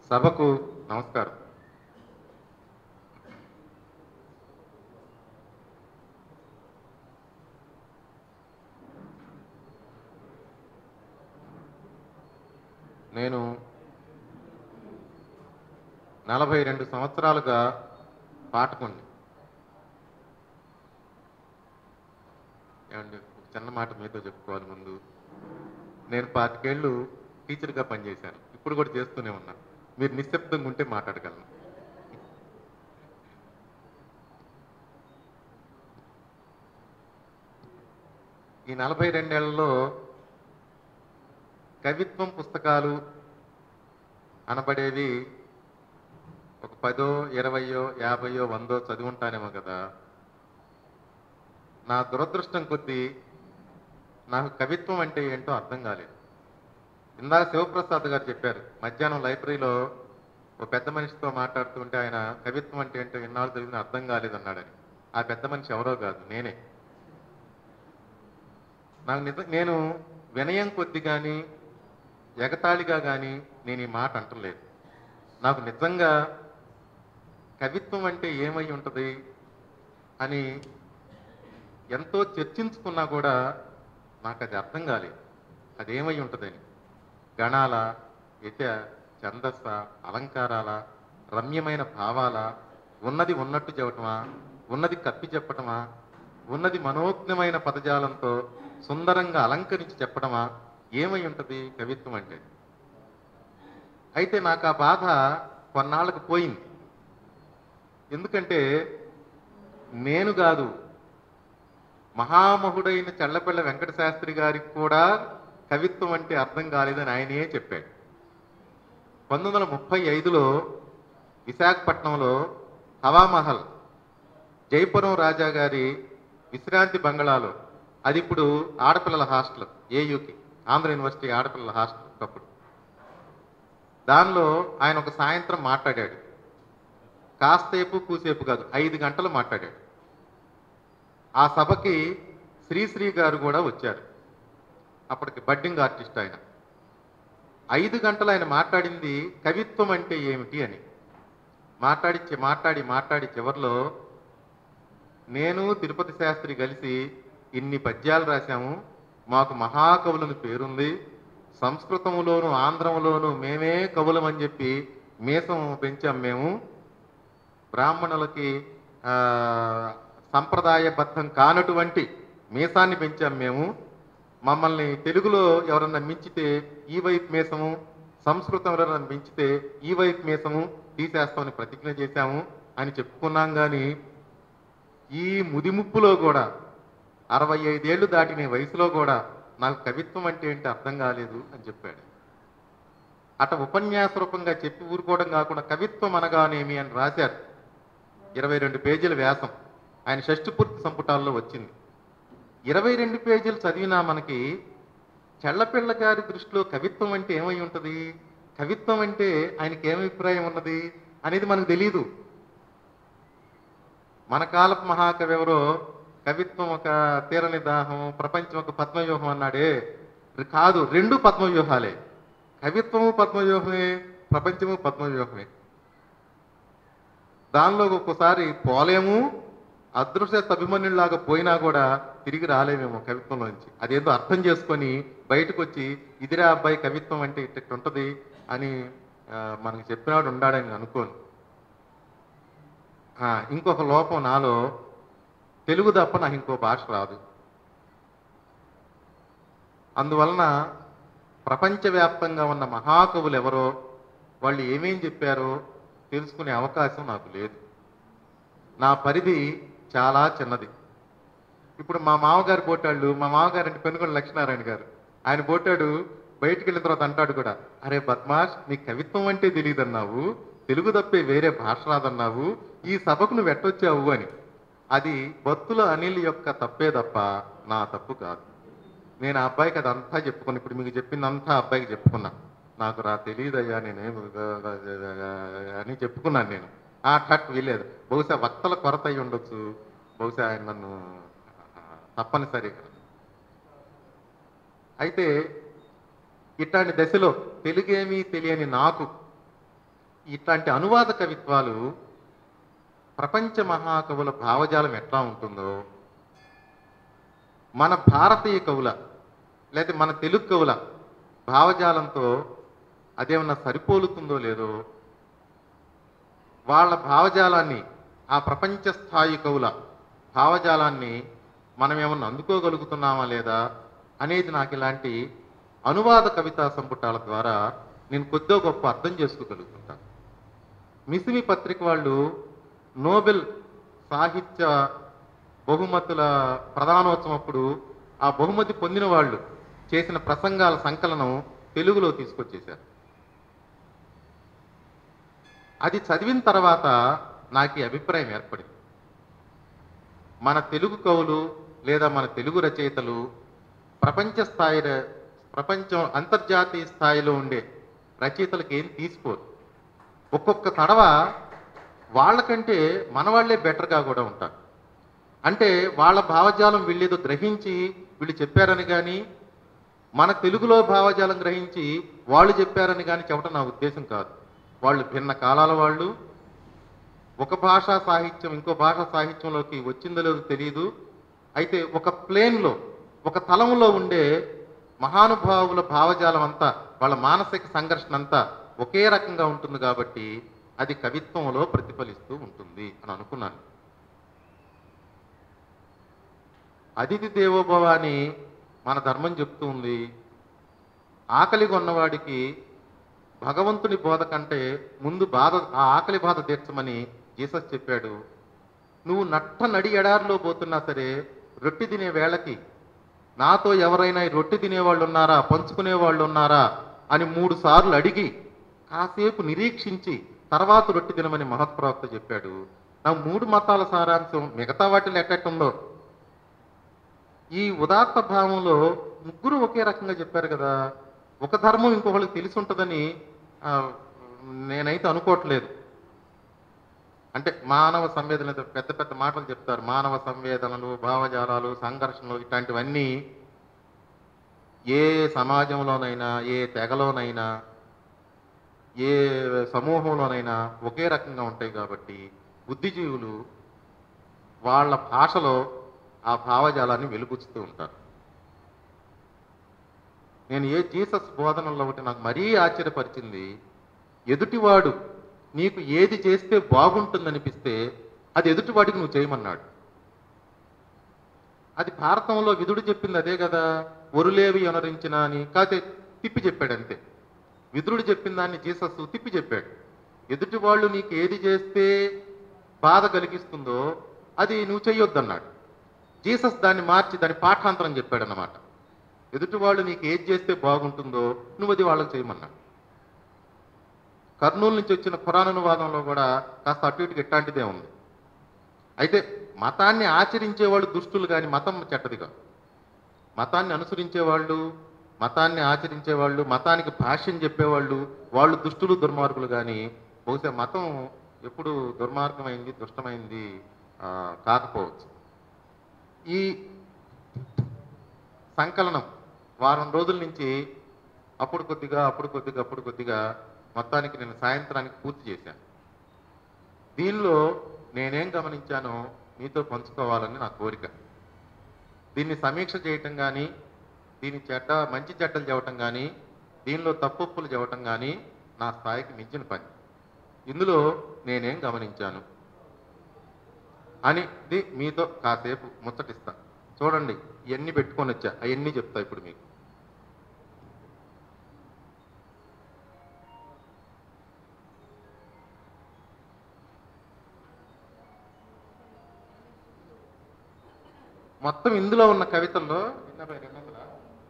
సభకు నమస్కారం నేను నలభై రెండు సంవత్సరాలుగా పాటకుండి ఏమండి ఒక చిన్న మాట మీతో చెప్పుకోవాలి ముందు నేను పాతికేళ్ళు టీచర్గా పనిచేశాను ఇప్పుడు కూడా చేస్తూనే ఉన్నా మీరు నిశ్శబ్దంగా ఉంటే మాట్లాడగలను ఈ నలభై రెండేళ్లలో కవిత్వం పుస్తకాలు అనబడేవి ఒక పదో ఇరవయో యాభయో వందో చదివుంటానేమో కదా నా దురదృష్టం కొద్దీ నాకు కవిత్వం అంటే ఏంటో అర్థం కాలేదు ఇందాక శివప్రసాద్ గారు చెప్పారు మధ్యాహ్నం లైబ్రరీలో ఒక పెద్ద మనిషితో మాట్లాడుతుంటే ఆయన కవిత్వం అంటే ఏంటో ఇన్నాళ్ళు చదివిన అర్థం కాలేదన్నాడని ఆ పెద్ద మనిషి ఎవరో కాదు నేనే నాకు నిజ నేను వినయం కొద్ది కానీ ఎగతాళిగా కానీ నేను ఈ మాట అంటలేదు నాకు నిజంగా కవిత్వం అంటే ఏమై ఉంటుంది అని ఎంతో చర్చించుకున్నా కూడా నాకు అది అర్థం కాలేదు అదేమై ఉంటుందని గణాల యత ఛందస్స అలంకారాల రమ్యమైన భావాల ఉన్నది ఉన్నట్టు చెప్పటమా ఉన్నది కప్పి చెప్పటమా ఉన్నది మనోజ్ఞమైన పదజాలంతో సుందరంగా అలంకరించి చెప్పడమా ఏమై ఉంటుంది కవిత్వం అంటే అయితే నాకు ఆ బాధ కొన్నాళ్ళకు పోయింది ఎందుకంటే నేను కాదు మహామహుడైన చల్లపిల్ల వెంకట శాస్త్రి గారికి కూడా కవిత్వం అంటే అర్థం కాలేదని ఆయనే చెప్పాడు పంతొమ్మిది వందల ముప్పై ఐదులో విశాఖపట్నంలో హవామహల్ జైపురం రాజా గారి విశ్రాంతి బంగళాలో అది ఇప్పుడు ఆడపిల్లల హాస్టల్ ఏయుకి ఆంధ్ర యూనివర్సిటీ ఆడపిల్లల హాస్టల్ ఒకప్పుడు దానిలో ఆయన ఒక సాయంత్రం మాట్లాడాడు కాస్తేపు కూసేపు కాదు ఐదు గంటలు మాట్లాడాడు ఆ సభకి శ్రీశ్రీ గారు కూడా వచ్చారు అప్పటికి బడ్డింగ్ ఆర్టిస్ట్ ఆయన ఐదు గంటలు ఆయన మాట్లాడింది కవిత్వం అంటే ఏమిటి అని మాట్లాడి మాట్లాడి మాట్లాడి చివరిలో నేను తిరుపతి శాస్త్రి కలిసి ఇన్ని పద్యాలు రాశాము మాకు మహాకవులను పేరుంది సంస్కృతములోను ఆంధ్రములోను మేమే కవులమని చెప్పి మీసం పెంచాం మేము బ్రాహ్మణులకి ఆ, సంప్రదాయబద్ధం కానటువంటి మీసాన్ని పెంచాం మేము మమ్మల్ని తెలుగులో ఎవరన్నా మించితే ఈ వైపు మీసము సంస్కృతంలో ఎవరన్నా మించితే ఈ వైపు మీసము తీసేస్తామని ప్రతిజ్ఞ చేశాము అని చెప్పుకున్నాం కానీ ఈ ముదిముప్పులో కూడా అరవై ఐదేళ్లు దాటిన వయసులో కూడా నాకు కవిత్వం అంటే ఏంటి అర్థం కాలేదు అని చెప్పాడు అట ఉపన్యాస రూపంగా చెప్పి ఊరుకోవడం కాకుండా కవిత్వం అనగానేమి అని రాశారు ఇరవై రెండు పేజీల వ్యాసం ఆయన షష్టి పూర్తి సంపుటాల్లో వచ్చింది ఇరవై రెండు పేజీలు చదివినా మనకి చెల్లపిల్ల గారి దృష్టిలో కవిత్వం అంటే ఏమై ఉంటుంది కవిత్వం అంటే ఆయనకి ఏం అభిప్రాయం ఉన్నది అనేది మనకు తెలియదు మన కాలపు మహాకవి ఎవరో కవిత్వం ఒక తీరని దాహం ప్రపంచం ఒక పద్మవ్యూహం అన్నాడే కాదు రెండు పద్మవ్యూహాలే కవిత్వము పద్మవ్యూహమే ప్రపంచము పద్మవ్యూహమే దానిలో ఒక్కోసారి పోలేము అదృశ్య అభిమన్యులాగా పోయినా కూడా తిరిగి రాలేమేమో కవిత్వంలోంచి అదేదో అర్థం చేసుకొని బయటకు వచ్చి ఇదిరా అబ్బాయి కవిత్వం అంటే ఇట్ట ఉంటుంది అని ఆ, మనకి చెప్పినాడు ఉండాడని నేను అనుకోను ఆ, ఇంకొక లోపం నాలో తెలుగు తప్ప నాకు ఇంకో భాష రాదు అందువలన ప్రపంచవ్యాప్తంగా ఉన్న మహాకవులు ఎవరో వాళ్ళు ఏమేం చెప్పారో తెలుసుకునే అవకాశం నాకు లేదు నా పరిధి చాలా చిన్నది ఇప్పుడు మా మామగారు పోటాళ్ళు మా మామగారు అంటే పెనుగొండ లక్ష్మీనారాయణ గారు ఆయన పోటాడు బయటికి వెళ్ళిన తర్వాత అంటాడు కూడా అరే బద్మాష్ నీ కవిత్వం అంటే తెలియదన్నావు తెలుగు తప్పే వేరే భాష రాదన్నావు ఈ సభకు నువ్వు ఎట్టొచ్చావు అని అది బొత్తుల అనిల్ యొక్క తప్పే తప్ప నా తప్పు కాదు నేను ఆ అబ్బాయికి అదంతా చెప్పుకున్నా ఇప్పుడు మీకు చెప్పిందంతా ఆ అబ్బాయికి చెప్పుకున్నా నాకు రా తెలియదయ్యా నేనేం అని చెప్పుకున్నాను నేను ఆ ఠట్ వీలేదు బహుశా వక్తల కొరత అయి ఉండొచ్చు బహుశా ఆయన నన్ను ఆ, తప్పనిసరిగా అయితే ఇట్లాంటి దశలో తెలుగేమీ తెలియని నాకు ఇట్లాంటి అనువాద కవిత్వాలు ప్రపంచ మహాకవుల భావజాలం ఎట్లా ఉంటుందో మన భారతీయ కవుల లేదా మన తెలుగు కవుల భావజాలంతో అదేమన్నా సరిపోలుతుందో లేదో వాళ్ళ భావజాలాన్ని ఆ ప్రపంచ స్థాయి కవుల భావజాలాన్ని మనం ఏమన్నా అందుకోగలుగుతున్నామా లేదా అనేది నాకు ఇలాంటి అనువాద కవితా సంపుటాల ద్వారా నేను కొద్దో గొప్ప అర్థం చేసుకోగలుగుతుంటాను మిసిమి పత్రిక వాళ్ళు నోబెల్ సాహిత్య బహుమతుల ప్రధానోత్సవం అప్పుడు ఆ బహుమతి పొందిన వాళ్ళు చేసిన ప్రసంగాల సంకలనం తెలుగులో తీసుకొచ్చేశారు అది చదివిన తర్వాత నాకు ఈ అభిప్రాయం ఏర్పడింది మన తెలుగు కవులు లేదా మన తెలుగు రచయితలు ప్రపంచ స్థాయి ర- ప్రపంచం అంతర్జాతీయ స్థాయిలో ఉండే రచయితలకు ఏం తీసుకోరు ఒక్కొక్క తడవ వాళ్ళకంటే మన వాళ్ళే బెటర్గా కూడా ఉంటారు అంటే వాళ్ళ భావజాలం వీళ్ళేదో గ్రహించి వీళ్ళు చెప్పారని కానీ మన తెలుగులో భావజాలం గ్రహించి వాళ్ళు చెప్పారని కానీ చెప్పడం నా ఉద్దేశం కాదు వాళ్ళు భిన్న కాలాల వాళ్ళు ఒక భాషా సాహిత్యం ఇంకో భాషా సాహిత్యంలోకి వచ్చిందో లేదో తెలియదు అయితే ఒక ప్లేన్లో ఒక తలంలో ఉండే మహానుభావుల భావజాలం అంతా వాళ్ళ మానసిక సంఘర్షణ అంతా ఒకే రకంగా ఉంటుంది కాబట్టి అది కవిత్వంలో ప్రతిఫలిస్తూ ఉంటుంది అని అనుకున్నాను అతిథి దేవోభవ అని మన ధర్మం చెప్తూ ఉంది ఆకలి కొన్నవాడికి భగవంతుని బోధ కంటే ముందు బాధ ఆ ఆకలి బాధ తీర్చమని జీసస్ చెప్పాడు నువ్వు నట్ట నడి ఎడారిలో పోతున్నా సరే రొట్టె తినే వేళకి నాతో ఎవరైనా ఈ రొట్టె తినేవాళ్ళు ఉన్నారా పంచుకునే వాళ్ళు ఉన్నారా అని మూడు సార్లు అడిగి కాసేపు నిరీక్షించి తర్వాత రొట్టె తినమని మహత్ప్రవక్త చెప్పాడు నా మూడు మతాల సారాంశం మిగతా వాటిలో ఎట్టెట్టుందో ఈ ఉదాత్త భావంలో ముగ్గురు ఒకే రకంగా చెప్పారు కదా ఒక ధర్మం ఇంకొకరికి తెలిసి ఉంటుందని ఆ, నేనైతే అనుకోవట్లేదు అంటే మానవ సంవేదన పెద్ద పెద్ద మాటలు చెప్తారు మానవ సంవేదనలు భావజాలాలు సంఘర్షణలు ఇట్లాంటివన్నీ ఏ సమాజంలోనైనా ఏ తెగలోనైనా ఏ సమూహంలోనైనా ఒకే రకంగా ఉంటాయి కాబట్టి బుద్ధిజీవులు వాళ్ళ భాషలో ఆ భావజాలాన్ని వెలుగుచ్చుతూ ఉంటారు నేను ఏ జీసస్ బోధనలో ఒకటి నాకు మరీ ఆశ్చర్యపరిచింది ఎదుటివాడు నీకు ఏది చేస్తే బాగుంటుందనిపిస్తే అది ఎదుటివాడికి నువ్వు చేయమన్నాడు అది భారతంలో విదుడు చెప్పింది అదే కదా ఒరులేవి అనరించిన అని కాకపోతే తిప్పి చెప్పాడు అంతే విదురుడు చెప్పిన దాన్ని జీసస్ తిప్పి చెప్పాడు ఎదుటి వాళ్ళు నీకు ఏది చేస్తే బాధ కలిగిస్తుందో అది నువ్వు చెయ్యొద్దన్నాడు జీసస్ దాన్ని మార్చి దాని పాఠాంతరం చెప్పాడు అన్నమాట ఎదుటి వాళ్ళు నీకు ఏది చేస్తే బాగుంటుందో నువ్వు అది వాళ్ళకి చేయమన్నాడు కర్నూలు నుంచి వచ్చిన పురాణానువాదంలో కూడా కాస్త అటు ఇటుగా ఇట్లాంటిదే ఉంది అయితే మతాన్ని ఆచరించే వాళ్ళు దుష్టులు కానీ మతం చెడ్డది కాదు మతాన్ని అనుసరించే వాళ్ళు మతాన్ని ఆచరించే వాళ్ళు మతానికి భాష్యం చెప్పేవాళ్ళు వాళ్ళు దుష్టులు దుర్మార్గులు కానీ బహుశా మతం ఎప్పుడు దుర్మార్గమైంది దుష్టమైంది ఆ, కాకపోవచ్చు ఈ సంకలనం వారం రోజుల నుంచి అప్పుడు కొద్దిగా అప్పుడు కొద్దిగా అప్పుడు కొద్దిగా మొత్తానికి నేను సాయంత్రానికి పూర్తి చేశాను దీనిలో నేనేం గమనించానో మీతో పంచుకోవాలని నా కోరిక దీన్ని సమీక్ష చేయటం కానీ దీని చెడ్డ మంచి చెడ్డలు చెప్పటం కానీ దీనిలో తప్పులు చెప్పటం కానీ నా స్థాయికి మించిన పని ఇందులో నేనేం గమనించాను అని ఇది మీతో కాసేపు ముచ్చటిస్తా చూడండి ఇవన్నీ పెట్టుకొని వచ్చా అవన్నీ చెప్తా ఇప్పుడు మీకు మొత్తం ఇందులో ఉన్న కవితల్లో ఎనభై రెండు వందలా?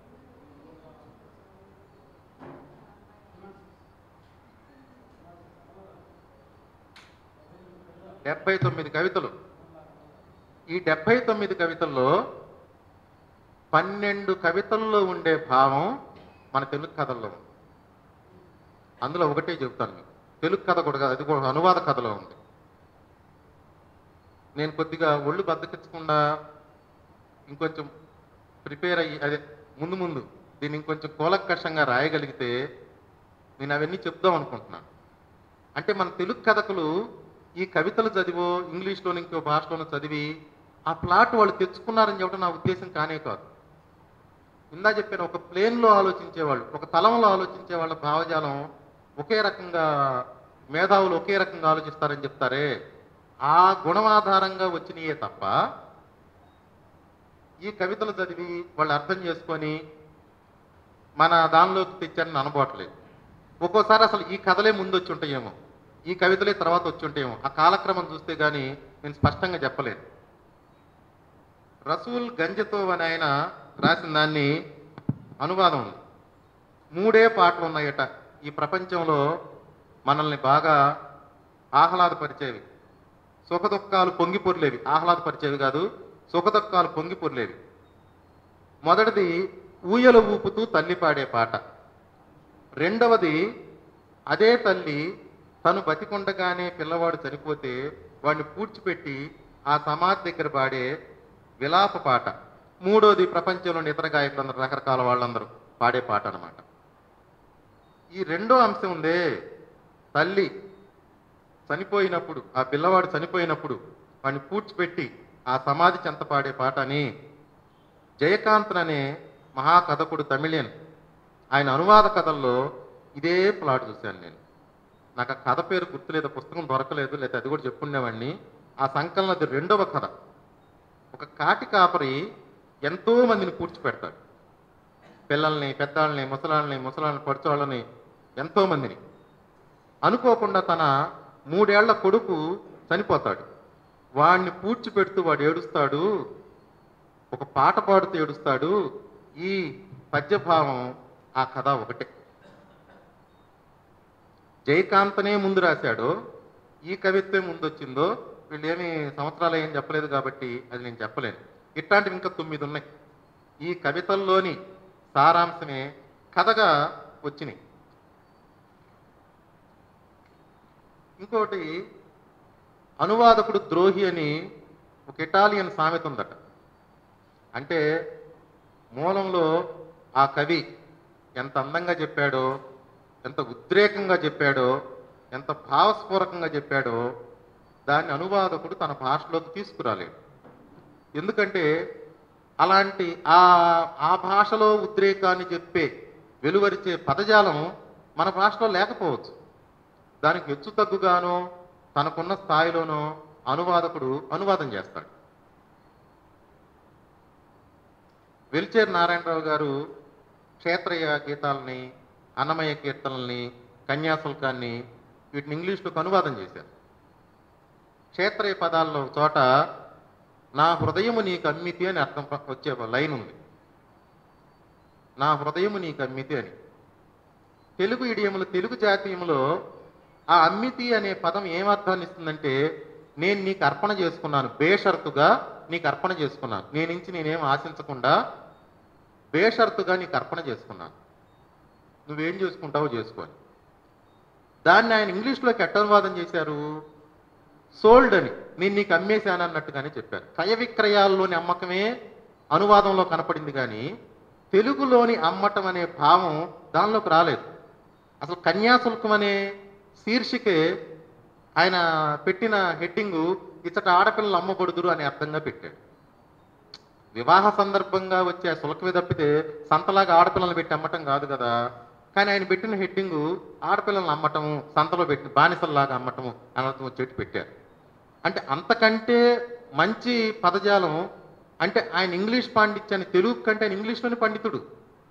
డెబ్బై తొమ్మిది కవితలు ఈ డెబ్బై తొమ్మిది కవితల్లో పన్నెండు కవితల్లో ఉండే భావం మన తెలుగు కథల్లో ఉంది అందులో ఒకటే చెప్తాను మీకు తెలుగు కథ కూడా కాదు, అది కూడా అనువాద కథలో ఉంది నేను కొద్దిగా ఒళ్ళు బద్దకించకుండా ఇంకొంచెం ప్రిపేర్ అయ్యి అదే ముందు ముందు దీన్ని ఇంకొంచెం కూలకషంగా రాయగలిగితే నేను అవన్నీ చెప్దాం అనుకుంటున్నాను అంటే మన తెలుగు కథకులు ఈ కవితలు చదివో ఇంగ్లీష్లోని ఇంకో భాషలోనో చదివి ఆ ప్లాట్ వాళ్ళు తెచ్చుకున్నారని చెప్పడం నా ఉద్దేశం కానే కాదు ఇందా చెప్పిన ఒక ప్లేన్లో ఆలోచించేవాళ్ళు ఒక తలంలో ఆలోచించే వాళ్ళ భావజాలం ఒకే రకంగా మేధావులు ఒకే రకంగా ఆలోచిస్తారని చెప్తారే ఆ గుణం ఆధారంగా వచ్చినాయే తప్ప ఈ కవితలు చదివి వాళ్ళు అర్థం చేసుకొని మన దానిలోకి తెచ్చారని అనుకోవట్లేదు ఒక్కోసారి అసలు ఈ కథలే ముందు వచ్చి ఉంటాయేమో ఈ కవితలే తర్వాత వచ్చి ఉంటాయేమో ఆ కాలక్రమం చూస్తే గానీ నేను స్పష్టంగా చెప్పలేను రసూల్ గంజతో అని ఆయన రాసిన దాన్ని అనువాదం ఉంది మూడే పాటలు ఉన్నాయట ఈ ప్రపంచంలో మనల్ని బాగా ఆహ్లాదపరిచేవి సుఖదుఖాలు పొంగి పొర్లేవి ఆహ్లాదపరిచేవి కాదు సుఖదుఖాలు పొంగి పొర్లేవి మొదటిది ఊయల ఊపుతూ తల్లి పాడే పాట రెండవది అదే తల్లి తను బతికుండగానే పిల్లవాడు చనిపోతే వాడిని పూడ్చిపెట్టి ఆ సమాధి దగ్గర పాడే విలాప పాట మూడోది ప్రపంచంలోని ఇతర గాయకులందరూ రకరకాల వాళ్ళందరూ పాడే పాట అన్నమాట ఈ రెండో అంశం ఉందే తల్లి చనిపోయినప్పుడు ఆ పిల్లవాడు చనిపోయినప్పుడు వాడిని పూడ్చిపెట్టి ఆ సమాధి చెంత పాడే పాట అని జయకాంత్ అనే మహాకథకుడు తమిళియన్ ఆయన అనువాద కథల్లో ఇదే ప్లాట్ చూశాను నేను నాకు ఆ కథ పేరు గుర్తులేదు పుస్తకం దొరకలేదు లేదా అది కూడా చెప్పుండేవాడిని ఆ సంకలనం అది రెండవ కథ ఒక కాటి కాపరి ఎంతో మందిని పూడ్చిపెడతాడు పిల్లల్ని పెద్దాళ్ళని ముసలాళ్ళని ముసలాళ్ళని పడుచోళ్ళని ఎంతో మందిని అనుకోకుండా తన మూడేళ్ల కొడుకు చనిపోతాడు వాడిని పూడ్చిపెడుతూ వాడు ఏడుస్తాడు ఒక పాట పాడుతూ ఏడుస్తాడు ఈ పద్యభావం ఆ కథ ఒకటే జయకాంతనే ముందు రాశాడో ఈ కవిత్వం ముందు వచ్చిందో వీళ్ళు ఏమి సంవత్సరాలు ఏం చెప్పలేదు కాబట్టి అది నేను చెప్పలేను ఇట్లాంటివి ఇంకా తొమ్మిది ఉన్నాయి ఈ కవితల్లోని సారాంశమే కథగా వచ్చినాయి ఇంకోటి అనువాదకుడు ద్రోహి అని ఒక ఇటాలియన్ సామెత ఉందట అంటే మూలంలో ఆ కవి ఎంత అందంగా చెప్పాడో ఎంత ఉద్రేకంగా చెప్పాడో ఎంత భావస్ఫూరకంగా చెప్పాడో దాన్ని అనువాదకుడు తన భాషలోకి తీసుకురాలేడు ఎందుకంటే అలాంటి ఆ ఆ భాషలో ఉద్రేకాన్ని చెప్పే వెలువరిచే పదజాలం మన భాషలో లేకపోవచ్చు దానికి హెచ్చు తగ్గుగానో తనకున్న స్థాయిలోనో అనువాదకుడు అనువాదం చేస్తాడు వెల్చేరు నారాయణరావు గారు క్షేత్రయ గీతాలని అన్నమయ్య కీర్తనల్ని కన్యాశుల్కాన్ని వీటిని ఇంగ్లీష్లోకి అనువాదం చేశారు క్షేత్రయ పదాల్లో ఒక చోట నా హృదయము నీకు అమ్మితి అని అర్థం ప- వచ్చే ఒక లైన్ ఉంది నా హృదయము నీకు అమ్మితి అని తెలుగు ఇడియములు తెలుగు జాతీయంలో ఆ అమ్మితి అనే పదం ఏం అర్థాన్ని ఇస్తుందంటే నేను నీకు అర్పణ చేసుకున్నాను బేషరతుగా నీకు అర్పణ చేసుకున్నాను నేను నుంచి నేనేం ఆశించకుండా బేషరతుగా నీకు అర్పణ చేసుకున్నాను నువ్వేం చేసుకుంటావో చేసుకోని దాన్ని ఆయన ఇంగ్లీష్లోకి ఎట్ట అనువాదం చేశారు సోల్డ్ అని నేను నీకు అమ్మేశాను అన్నట్టుగానే చెప్పారు క్రయ విక్రయాల్లోని అమ్మకమే అనువాదంలో కనపడింది కానీ తెలుగులోని అమ్మటం అనే భావం దానిలోకి రాలేదు అసలు కన్యాశుల్కం అనే శీర్షికే ఆయన పెట్టిన హెడ్డింగు ఇచ్చట ఆడపిల్లలు అమ్మబడుదురు అనే అర్థంగా పెట్టాడు వివాహ సందర్భంగా వచ్చే ఆ శుల్కమే తప్పితే సంతలాగా ఆడపిల్లలు పెట్టి అమ్మటం కాదు కదా కానీ ఆయన పెట్టిన హెడ్డింగు ఆడపిల్లలను అమ్మటము సంతలో పెట్టి బానిసల్లాగా అమ్మటము అని అర్థం వచ్చేట్టు పెట్టారు అంటే అంతకంటే మంచి పదజాలం అంటే ఆయన ఇంగ్లీష్ పాండిత్యాన్ని తెలుగు కంటే ఆయన ఇంగ్లీష్లోని పండితుడు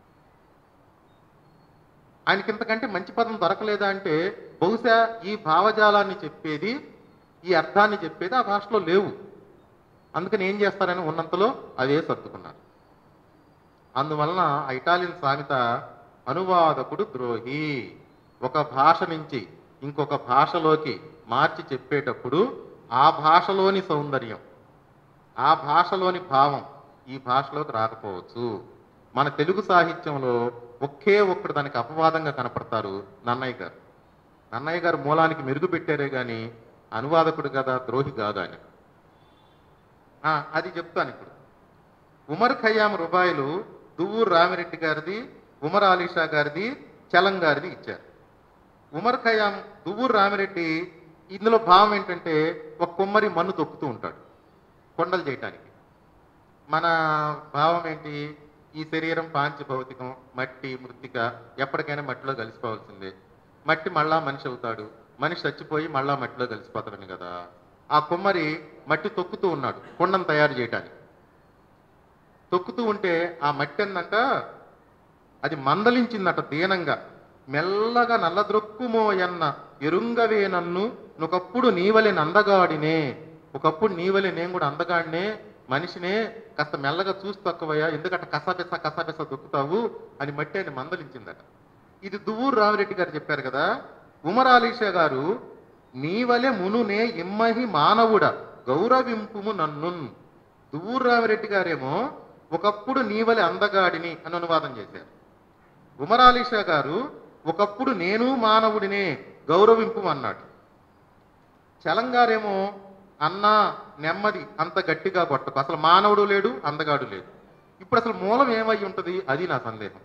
ఆయనకి ఇంతకంటే మంచి పదం దొరకలేదా అంటే బహుశా ఈ భావజాలాన్ని చెప్పేది ఈ అర్థాన్ని చెప్పేది ఆ భాషలో లేవు అందుకని ఏం చేస్తారని ఉన్నంతలో అవే సర్దుకున్నారు అందువలన ఆ ఇటాలియన్ సామెత అనువాదకుడు ద్రోహి ఒక భాష నుంచి ఇంకొక భాషలోకి మార్చి చెప్పేటప్పుడు ఆ భాషలోని సౌందర్యం ఆ భాషలోని భావం ఈ భాషలోకి రాకపోవచ్చు మన తెలుగు సాహిత్యంలో ఒకే ఒక్కడు దానికి అపవాదంగా కనపడతారు నన్నయ్య గారు నన్నయ్య గారు మూలానికి మెరుగు పెట్టారే కానీ అనువాదకుడు కదా ద్రోహి కాదు ఆయన ఆ, అది చెప్తాను ఇప్పుడు ఉమర్ ఖయ్యాం రూపాయలు దువ్వూరు రామిరెడ్డి గారిది ఉమర్ ఆలీషా గారిది చలం గారిది ఇచ్చారు ఉమర్ ఖయాం దువ్వూరు రామిరెడ్డి ఇందులో భావం ఏంటంటే ఒక కుమ్మరి మన్ను తొక్కుతూ ఉంటాడు కొండలు చేయటానికి మన భావం ఏంటి ఈ శరీరం పాంచ భౌతికం మట్టి మృతిక ఎప్పటికైనా మట్టిలో కలిసిపోవాల్సిందే మట్టి మళ్ళా మనిషి అవుతాడు మనిషి చచ్చిపోయి మళ్ళా మట్టిలో కలిసిపోతాడని కదా ఆ కుమ్మరి మట్టి తొక్కుతూ ఉన్నాడు కొండను తయారు చేయటానికి తొక్కుతూ ఉంటే ఆ మట్టి ఏందంట అది మందలించిందట దీనంగా మెల్లగా నల్లద్రొక్కుమోయన్న ఎరుంగవే నన్ను ఒకప్పుడు నీవలే నందగాడినే ఒకప్పుడు నీవలే నేను కూడా అందగాడినే మనిషినే కాస్త మెల్లగా చూసి తక్కువయ్యా ఎందుకంటే కసాపెస కసాపెస దొక్కుతావు అని మట్టి ఆయన మందలించిందట ఇది దువ్వూరు రామిరెడ్డి గారు చెప్పారు కదా ఉమర్ ఆలీషా గారు నీవలే మునునే ఇమ్మహి మానవుడ గౌరవింపుము నన్నున్ దువ్వూరు రామిరెడ్డి గారేమో ఒకప్పుడు నీవలే అందగాడిని అని అనువాదం చేశారు ఉమర్ ఆలీషా గారు ఒకప్పుడు నేను మానవుడినే గౌరవింపు అన్నాడు చలంగారేమో అన్నా నెమ్మది అంత గట్టిగా కొట్టకు అసలు మానవుడు లేడు అందగాడు లేడు ఇప్పుడు అసలు మూలం ఏమై ఉంటుంది అది నా సందేహం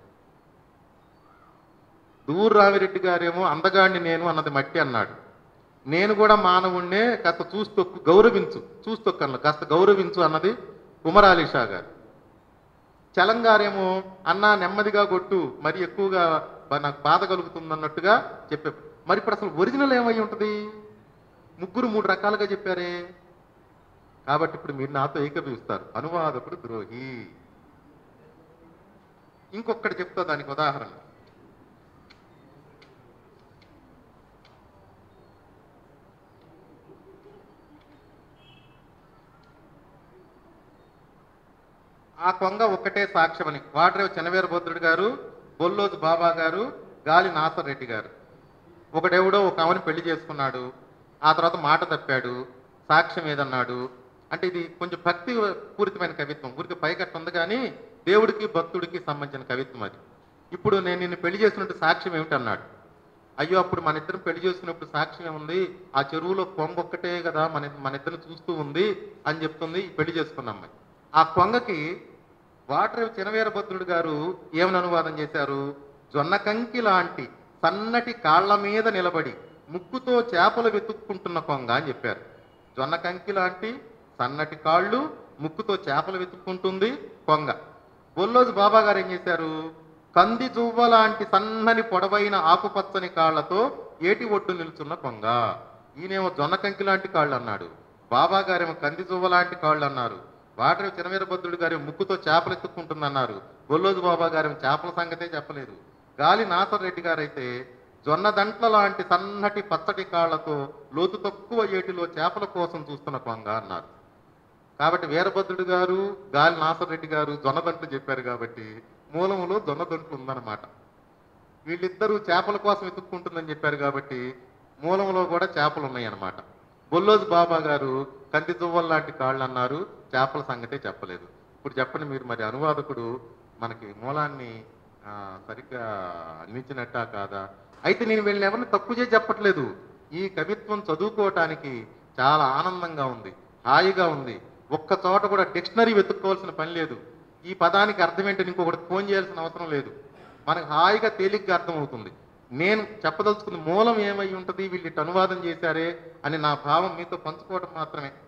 దూరు రామిరెడ్డి గారేమో అందగాడిని నేను అన్నది మట్టి అన్నాడు నేను కూడా మానవుణ్ణే కాస్త చూస్తొక్కు గౌరవించు చూస్తొక్కు అన్న కాస్త గౌరవించు అన్నది ఉమర్ అలీ షా గారు చలంగారేమో అన్నా నెమ్మదిగా కొట్టు మరి ఎక్కువగా బ- నాకు బాధ కలుగుతుంది అన్నట్టుగా చెప్పే మరి ఇప్పుడు అసలు ఒరిజినల్ ఏమై ఉంటుంది ముగ్గురు మూడు రకాలుగా చెప్పారే కాబట్టి ఇప్పుడు మీరు నాతో ఏకీభవిస్తారు అనువాదకుడు ద్రోహి ఇంకొకటి చెప్తా దానికి ఉదాహరణ ఆ కొంగ ఒక్కటే సాక్ష్యమని వాడ్రేవు చెనవీరభద్రుడు గారు బొల్లోజు బాబా గారు గాలి నాసర్ రెడ్డి గారు ఒకడెవడో ఒక ఆమెను పెళ్లి చేసుకున్నాడు ఆ తర్వాత మాట తప్పాడు సాక్ష్యం ఏదన్నాడు అంటే ఇది కొంచెం భక్తి పూరితమైన కవిత్వం ఊరికి పైకట్టు ఉంది కానీ దేవుడికి భక్తుడికి సంబంధించిన కవిత్వం అది ఇప్పుడు నేను నిన్ను పెళ్లి చేసినట్టు సాక్ష్యం ఏమిటన్నాడు అయ్యో అప్పుడు మన ఇద్దరం పెళ్లి చేసుకున్నప్పుడు సాక్ష్యం ఏముంది ఆ చెరువులో కొంగ ఒక్కటే కదా మన మన ఇద్దరు చూస్తూ ఉంది అని చెప్తుంది ఈ పెళ్లి చేసుకున్న అమ్మాయి ఆ కొంగకి వాటర్ చినవీరభద్రుడు గారు ఏమని అనువాదం చేశారు జొన్న కంకి లాంటి సన్నటి కాళ్ళ మీద నిలబడి ముక్కుతో చేపలు వెతుక్కుంటున్న కొంగ అని చెప్పారు జొన్న కంకి లాంటి సన్నటి కాళ్ళు ముక్కుతో చేపలు వెతుక్కుంటుంది కొంగ బొల్లోజు బాబా గారు ఏం చేశారు కంది జువ్వ లాంటి సన్నని పొడవైన ఆకుపచ్చని కాళ్ళతో ఏటి ఒడ్డు నిల్చున్న కొంగ ఈయనేమో జొన్న కంకి లాంటి కాళ్ళు అన్నాడు బాబా గారేమో కంది జువ్వ లాంటి కాళ్ళు అన్నారు వాటర్ చినవీరభద్రుడు గారి ముక్కుతో చేపలు ఎత్తుక్కుంటుందన్నారు బొల్లోజు బాబా గారి చేపల సంగతే చెప్పలేదు గాలి నాసర్ రెడ్డి గారైతే జొన్న దంట్ల లాంటి సన్నటి పచ్చటి కాళ్లతో లోతు తక్కువ ఏటిలో చేపల కోసం చూస్తున్న కొంగ అన్నారు కాబట్టి వీరభద్రుడు గారు గాలి నాసర్ రెడ్డి గారు జొన్నదంట్లు చెప్పారు కాబట్టి మూలములో జొన్నదంట్లు ఉందన్నమాట వీళ్ళిద్దరూ చేపల కోసం వెతుక్కుంటుందని చెప్పారు కాబట్టి మూలంలో కూడా చేపలు ఉన్నాయి అన్నమాట బొల్లోజు బాబా గారు కంది దువ్వల్ లాంటి కాళ్ళు అన్నారు చేపల సంగతే చెప్పలేదు ఇప్పుడు చెప్పండి మీరు మరి అనువాదకుడు మనకి మూలాన్ని ఆ, సరిగ్గా అందించినట్టా కాదా అయితే నేను వీళ్ళని ఎవరిని తక్కువ చేసి చెప్పట్లేదు ఈ కవిత్వం చదువుకోవటానికి చాలా ఆనందంగా ఉంది హాయిగా ఉంది ఒక్క చోట కూడా డిక్షనరీ వెతుక్కోవాల్సిన పని లేదు ఈ పదానికి అర్థం ఏంటని ఇంకొకటి ఫోన్ చేయాల్సిన అవసరం లేదు మనకు హాయిగా తేలిగ్గా అర్థమవుతుంది నేను చెప్పదలుచుకున్న మూలం ఏమై ఉంటుంది వీళ్ళు ఇటు అనువాదం చేశారే అని నా భావం మీతో పంచుకోవడం మాత్రమే